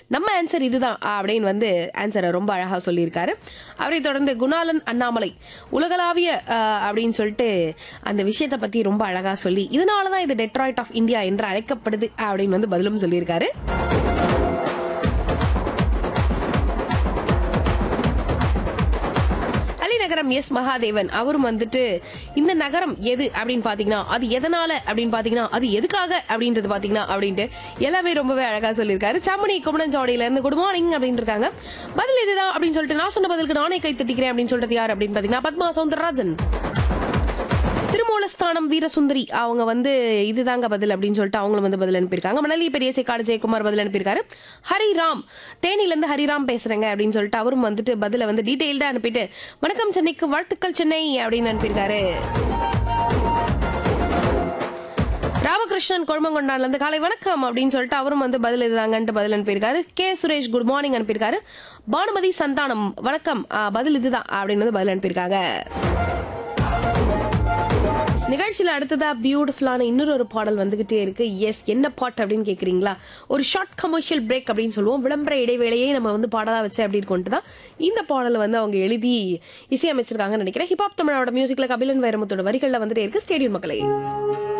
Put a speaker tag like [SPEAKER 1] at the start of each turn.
[SPEAKER 1] நம்ம ஆன்சர் இதுதான் அப்படின்னு வந்து ஆன்சரை ரொம்ப அழகா சொல்லியிருக்காரு அவரை தொடர்ந்து குணாலன் அண்ணாமலை உலகளாவிய அஹ், அப்படின்னு சொல்லிட்டு அந்த விஷயத்தை பத்தி ரொம்ப அழகா சொல்லி இதனால தான் இது டெட்ராய்ட் ஆஃப் இந்தியா என்று அழைக்கப்படுது அப்படின்னு வந்து பதிலும் சொல்லியிருக்காரு அலிநகரம் எஸ் மகாதேவன் அவரும் வந்துட்டு இந்த நகரம் எது அப்படின்னு பாத்தீங்கன்னா அது எதனால அப்படின்னு பாத்தீங்கன்னா அது எதுக்காக அப்படின்றது பாத்தீங்கன்னா அப்படின்ட்டு எல்லாமே ரொம்பவே அழகா சொல்லியிருக்காரு சம்மணி குமணஞ்சாவடியில இருந்து குட் மார்னிங் அப்படின்னு இருக்காங்க பதில் இதுதான் அப்படின்னு சொல்லிட்டு நான் சொன்ன பதிலுக்கு நானே கை தட்டிக்கிறேன் அப்படின்னு சொல்றது யார் அப்படின்னு பாத்தீங்கன்னா பத்மா சௌந்தரராஜன் திருமூலஸ்தானம் வீரசுந்தரி அவங்க வந்து இதுதாங்க பதில் அப்படின்னு சொல்லிட்டு அவங்களும் வந்து பதில் அனுப்பியிருக்காங்க மணலி பெரிய சேக்காடு ஜெயக்குமார் பதில் அனுப்பியிருக்காரு ஹரிராம் தேனியிலேருந்து ஹரிராம் பேசுறேங்க அப்படின்னு சொல்லிட்டு அவரும் வந்துட்டு பதில வந்து டீட்டெயில்டா அனுப்பிட்டு வணக்கம் சென்னைக்கு வாழ்த்துக்கள் சென்னை அப்படின்னு அனுப்பியிருக்காரு ராமகிருஷ்ணன் கொழுமங்கொண்டான்ல இருந்து காலை வணக்கம் அப்படின்னு சொல்லிட்டு அவரும் வந்து பதில் இதுதாங்கன்ட்டு பதில் அனுப்பியிருக்காரு கே சுரேஷ் குட் மார்னிங் அனுப்பியிருக்காரு பானுமதி சந்தானம் வணக்கம் ஆ, பதில் இதுதான் அப்படின்னு வந்து பதில் அனுப்பியிருக்காங்க நிகழ்ச்சியில் அடுத்ததா பியூட்டிஃபுல்லான இன்னொரு ஒரு பாடல் வந்துகிட்டே இருக்கு எஸ் என்ன பாட் அப்படின்னு கேக்குறீங்களா ஒரு ஷார்ட் கமர்ஷியல் பிரேக் அப்படின்னு சொல்லுவோம் விளம்பர இடைவேளையை நம்ம வந்து பாடலா வச்சு அப்படின்னு கொண்டு தான் இந்த பாடலை வந்து அவங்க எழுதி இசையமைச்சிருக்காங்கன்னு நினைக்கிறேன் ஹிப்ஹாப் தமிழோட மியூசிக்ல கபிலன் வைரமுத்தோட வரிகள்ல வந்துட்டே இருக்கு ஸ்டேடியம் மக்களே